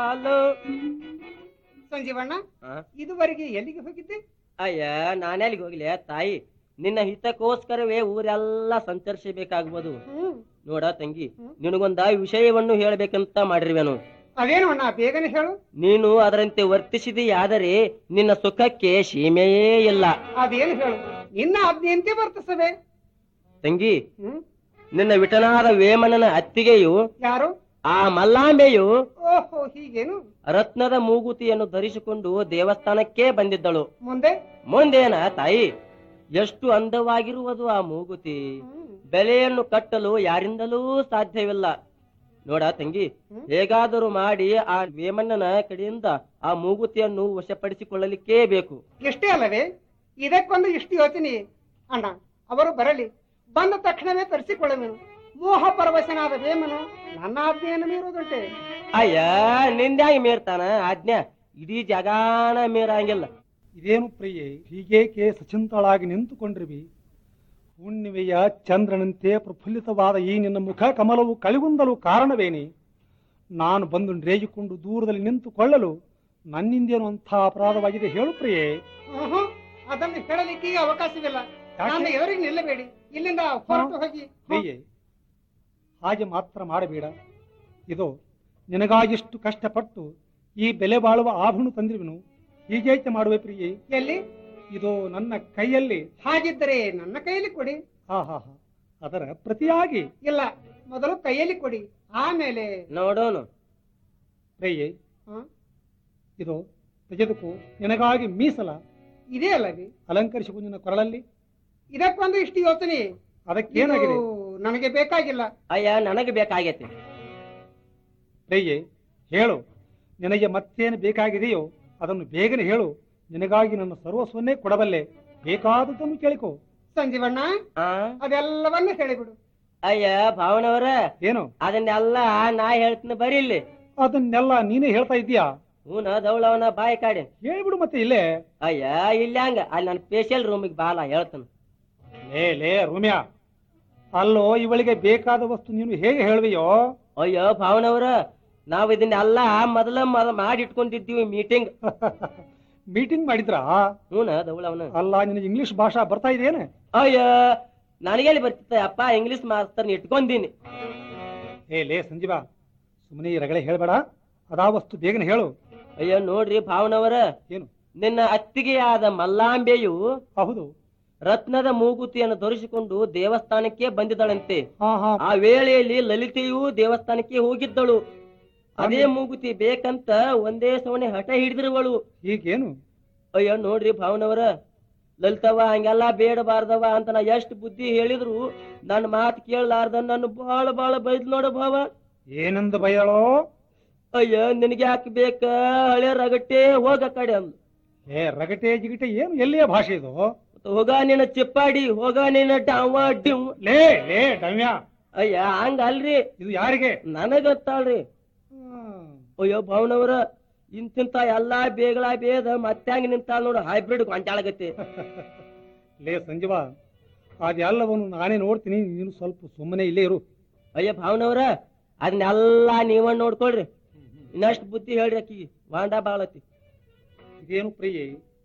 Hello ಸಂಜೀವಣ್ಣ ಇದುವರೆಗೆ ಎಲ್ಲಿಗೆ ಹೋಗಿದ್ದೆ ಅಯ್ಯ ನಾನೆಲ್ಲಿಗೆ ಹೋಗ್ಲಿ ತಾಯಿ ನಿನ್ನ ಹಿತಕ್ಕೋಸ್ಕರವೇ ಊರೆಲ್ಲ ಸಂಚರಿಸಬೇಕಾಗ್ಬೋದು ಹ್ಮ್ ನೋಡ ತಂಗಿ ನಿನಗೊಂದ ವಿಷಯವನ್ನು ಹೇಳ್ಬೇಕಂತ ಮಾಡಿರುವೆನು ಅದೇನು ಅಣ್ಣ ಬೇಗನೆ ಹೇಳು ನೀನು ಅದರಂತೆ ವರ್ತಿಸಿದೆಯಾದರೆ ನಿನ್ನ ಸುಖಕ್ಕೆ ಸೀಮೆಯೇ ಇಲ್ಲ ಅದೇನು ಹೇಳು ನಿನ್ನ ಆಜ್ಞೆಯಂತೆ ವರ್ತಿಸವೆ ತಂಗಿ ಹ್ಮ್ ನಿನ್ನ ವಿಟನಾದ ವೇಮನನ ಅತ್ತಿಗೆಯು ಯಾರು ಆ ಮಲ್ಲಾಂಬೆಯು ಓಹೋ ಹೀಗೇನು ರತ್ನದ ಮೂಗುತಿಯನ್ನು ಧರಿಸಿಕೊಂಡು ದೇವಸ್ಥಾನಕ್ಕೆ ಬಂದಿದ್ದಳು ಮುಂದೆ ಮುಂದೇನ ತಾಯಿ ಎಷ್ಟು ಅಂದವಾಗಿರುವುದು ಆ ಮೂಗುತಿ ಬೆಲೆಯನ್ನು ಕಟ್ಟಲು ಯಾರಿಂದಲೂ ಸಾಧ್ಯವಿಲ್ಲ ನೋಡ ತಂಗಿ ಹೇಗಾದರೂ ಮಾಡಿ ಆ ವೇಮಣ್ಣನ ಕಡೆಯಿಂದ ಆ ಮೂಗುತಿಯನ್ನು ವಶಪಡಿಸಿಕೊಳ್ಳಲಿಕ್ಕೇ ಬೇಕು ಎಷ್ಟೇ ಅಲ್ಲವೇ ಇದಕ್ಕೊಂದು ಇಷ್ಟು ಯೋಚನೆ ಅಣ್ಣ ಅವರು ಬರಲಿ ಬಂದ ತಕ್ಷಣವೇ ತರಿಸಿಕೊಳ್ಳುವೆನು ಮೋಹ ಪರವಶನಾದ ವೇಮನು ನನ್ನ ಆಜ್ಞೆಯನ್ನು ಮೀರುವುದುಂಟೆ ಅಯ್ಯ ನಿಂದ್ಯಾಗಿ ಮೀರ್ತಾನ ಆಜ್ಞಾ ಇಡೀ ಜಗಾನ ಮೀರಂಗಿಲ್ಲ ಇದೇನು ಪ್ರಿಯೆ ಹೀಗೇಕೆ ಸಚಿಂತಳಾಗಿ ನಿಂತುಕೊಂಡಿರುವಿ ಹುಣ್ಣಿಮೆಯ ಚಂದ್ರನಂತೆ ಪ್ರಫುಲ್ಲಿತವಾದ ಈ ನಿನ್ನ ಮುಖ ಕಮಲವು ಕಳಿಗುಂದಲು ಕಾರಣವೇನೆ ನಾನು ಬಂದು ರೇಗಿಕೊಂಡು ದೂರದಲ್ಲಿ ನಿಂತುಕೊಳ್ಳಲು ನನ್ನಿಂದೇನು ಅಂಥ ಅಪರಾಧವಾಗಿದೆ ಹೇಳು ಪ್ರಿಯೆ ಆಹಾ, ಅದನ್ನು ಹೇಳಲಿಕ್ಕೆ ಈಗ ಅವಕಾಶವಿಲ್ಲ ಯಾಕೆ? ನನ್ನ ಎದುರಿಗೆ ನಿಲ್ಲಬೇಡಿ ಇಲ್ಲಿಂದ ಹೊರಟು ಹೋಗಿ ಪ್ರಿಯೆ ಹಾಗೆ ಮಾತ್ರ ಮಾಡಬೇಡ ಇದು ನಿನಗಾಗಿಷ್ಟು ಕಷ್ಟಪಟ್ಟು ಈ ಬೆಲೆ ಬಾಳುವ ಆಭರಣ ತಂದಿರುವೆನು ಹೀಗೇಕೆ ಮಾಡುವೆ ಪ್ರಿಯೆ ಎಲ್ಲಿ ಇದು ನನ್ನ ಕೈಯಲ್ಲಿ ಹಾಗಿದ್ದರೆ ನನ್ನ ಕೈಯಲ್ಲಿ ಕೊಡಿ ಹಾ ಹಾ ಹಾ ಅದರ ಪ್ರತಿಯಾಗಿ ಇಲ್ಲ ಮೊದಲು ಕೈಯಲ್ಲಿ ಕೊಡಿ ಆಮೇಲೆ ನೋಡೋನು ಪ್ರಿಯೆ ಹ? ಇದು ತೆಗೆದುಕೋ ನಿನಗಾಗಿ ಮೀಸಲ ಇದೇ ಅಲ್ಲವೇ ಅಲಂಕರಿಸಿಕೊ ನಿನ್ನ ಕೊರಳಲ್ಲಿ ಇದಕ್ಕೊಂದು ಇಷ್ಟು ಯೋಚನೆ ಅದಕ್ಕೇನಾಗಿದೆ ಇದು ನನಗೆ ಬೇಕಾಗಿಲ್ಲ ಅಯ್ಯ ನನಗೆ ಬೇಕಾಗೈತಿ ಪ್ರಿಯೆ ಹೇಳು ನಿನಗೆ ಮತ್ತೇನು ಬೇಕಾಗಿದೆಯೋ ಅದನ್ನು ಬೇಗನೆ ಹೇಳು ನಿನಗಾಗಿ ನನ್ನ ಸರ್ವಸ್ವನ್ನೇ ಕೊಡಬಲ್ಲೆ ಬೇಕಾದದ್ದನ್ನು ಕೇಳಿಕೋ ಸಂಜೀವಣ್ಣ ಆ ಅದೆಲ್ಲವನ್ನು ಹೇಳಿಬಿಡು ಅಯ್ಯ ಭಾವನವರ ಏನು ಅದನ್ನೆಲ್ಲ ನಾ ಹೇಳ್ತೀನಿ ಬರೀ ಇಲ್ಲಿ ಅದನ್ನೆಲ್ಲ ನೀನೇ ಹೇಳ್ತಾ ಇದ್ದೀಯಾ ಹೂನ ದೌಳವನ ಬಾಯಿ ಕಾಡಿ ಹೇಳ್ಬಿಡು ಮತ್ತೆ ಇಲ್ಲೇ ಅಯ್ಯ ಇಲ್ಲ ಹಂಗ ಅಲ್ಲಿ ನನ್ನ ಸ್ಪೆಷಲ್ ರೂಮಿಗೆ ಬಾಲ ಹೇಳ್ತಾನ ಲೇ ಲೇ ರೂಮ್ಯಾ ಅಲ್ಲೋ ಇವಳಿಗೆ ಬೇಕಾದ ವಸ್ತು ನೀನು ಹೇಗೆ ಹೇಳುವೆಯೋ ಅಯ್ಯೋ ಭಾವನವರ ನಾವ್ ಇದನ್ನೆಲ್ಲ ಮೊದಲ ಮೊದಲ ಮಾಡಿ ಇಟ್ಕೊಂಡಿದ್ದೀವಿ ಮೀಟಿಂಗ್ ಮೀಟಿಂಗ್ ಮಾಡಿದ್ರಾ ಹೂನ ದೌಳವನ ಅಲ್ಲ ನಿನಗೆ ಇಂಗ್ಲಿಷ್ ಭಾಷಾ ಬರ್ತಾ ಇದೆಯೇನೆ ಅಯ್ಯ ನನಗೆಲ್ಲಿ ಬರ್ತಿತ್ತ ಅಪ್ಪ ಇಂಗ್ಲಿಷ್ ಮಾಸ್ತರ್ನ ಇಟ್ಕೊಂಡೀನಿ ಏ ಲೇ ಸಂಜೀವ ಸುಮ್ಮನೆ ಈ ರಗಳೆ ಹೇಳ್ಬೇಡ ಅದಾ ವಸ್ತು ಬೇಗನೆ ಹೇಳು ಅಯ್ಯೋ ನೋಡ್ರಿ ಭಾವನವರ ಏನು ನಿನ್ನ ಅತ್ತಿಗೆಯಾದ ಮಲ್ಲಾಂಬೆಯು ಹೌದು ರತ್ನದ ಮೂಗುತಿಯನ್ನು ಧರಿಸಿಕೊಂಡು ದೇವಸ್ಥಾನಕ್ಕೆ ಬಂದಿದ್ದಳಂತೆ ಹಾ ಹಾ ಆ ವೇಳೆಯಲ್ಲಿ ಲಲಿತೆಯು ದೇವಸ್ಥಾನಕ್ಕೆ ಹೋಗಿದ್ದಳು ಅದೇ ಮೂಗುತಿ ಬೇಕಂತ ಒಂದೇ ಸವಣೆ ಹಠ ಹಿಡಿದಿರುವಳು ಹೀಗೇನು ಅಯ್ಯೋ ನೋಡ್ರಿ ಭಾವನವರ ಲಲಿತವ್ವ ಹಂಗೆಲ್ಲ ಬೇಡಬಾರ್ದವ ಅಂತ ನಾ ಎಷ್ಟು ಬುದ್ಧಿ ಹೇಳಿದ್ರು ನನ್ನ ಮಾತು ಕೇಳಲಾರ್ದ ನನ್ನ ಬಾಳ ಬಾಳ ಬೈದ್ ನೋಡ ಭಾವ ಏನಂದ ಬಯಳೋ ಅಯ್ಯ ನಿನಗೆ ಯಾಕೆ ಬೇಕ ಹಳೆ ರಗಟ್ಟೆ ಹೋಗ ಕಡೆ ಅಂದ್ ಏ ರಗಟೆ ಜಿಗಟೆ ಏನು ಎಲ್ಲಿಯ ಭಾಷೆ ಇದು ಹೋಗ ನಿನ್ನ ಚಿಪ್ಪಾಡಿ ಹೋಗ ನಿನ್ನ ಡಾವ ಡಿವ್ ಲೇ ಲೇ ಡಮ್ಯ ಅಯ್ಯ ಹಂಗ ಅಲ್ರಿ ಇದು ಯಾರಿಗೆ ನನಗತ್ತಾಳ್ರಿ ಅಯ್ಯೋ ಭಾವನವರ ಇಂತಿಂತ ಎಲ್ಲಾ ಬೇಗಳ ಬೇದ ಮತ್ತ್ಯಾಂಗ ನಿಂತಾಳ ನೋಡು ಹೈಬ್ರಿಡ್ ಗೊಂಟಾಳಗತ್ತೆ ಲೇ ಸಂಜೀವ ಅದೆಲ್ಲವನ್ನು ನಾನೇ ನೋಡ್ತೀನಿ ನೀನು ಸ್ವಲ್ಪ ಸುಮ್ಮನೆ ಇಲ್ಲೇ ಇರು ಅಯ್ಯ ಭಾವನವ್ರ ಅದನ್ನೆಲ್ಲಾ ನೀವ ನೋಡ್ಕೊಳ್ರಿ ಇನ್ನಷ್ಟು ಬುದ್ಧಿ ಹೇಳ್ರಿ ಆಕಿಗೆ ವಾಂಡ ಬಾಳತಿ ಇದೇನು ಪ್ರಿಯೆ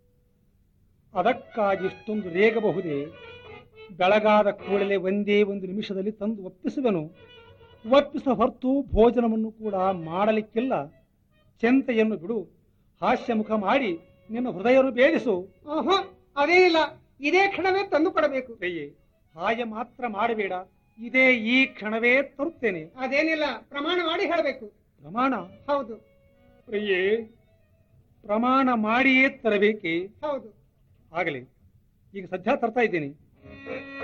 ಅದಕ್ಕಾಗಿ ಇಷ್ಟೊಂದು ರೇಗಬಹುದೇ ಬೆಳಗಾದ ಕೂಡಲೇ ಒಂದೇ ಒಂದು ನಿಮಿಷದಲ್ಲಿ ತಂದು ಒಪ್ಪಿಸುವೆನು ಒಪ್ಪಿಸ ಹೊರತು ಭೋಜನವನ್ನು ಕೂಡ ಮಾಡಲಿಕ್ಕಿಲ್ಲ ಚಿಂತೆಯನ್ನು ಬಿಡು ಹಾಸ್ಯ ಮುಖ ಮಾಡಿ ನಿನ್ನ ಹೃದಯವನ್ನು ಬೇಡಿಸು ಆಹಾ, ಅದೇ ಇಲ್ಲ ಇದೇ ಕ್ಷಣವೇ ತಂದು ಕೊಡಬೇಕು ಪ್ರಿಯೆ ಹಾಗೆ ಮಾತ್ರ ಮಾಡಬೇಡ ಇದೇ ಈ ಕ್ಷಣವೇ ತರುತ್ತೇನೆ ಅದೇನಿಲ್ಲ ಪ್ರಮಾಣ ಮಾಡಿ ಹೇಳಬೇಕು ಪ್ರಮಾಣ ಹೌದು ಪ್ರಿಯೆ ಪ್ರಮಾಣ ಮಾಡಿಯೇ ತರಬೇಕೆ ಹೌದು ಆಗಲಿ ಈಗ ಸದ್ಯ ತರ್ತಾ ಇದ್ದೀನಿ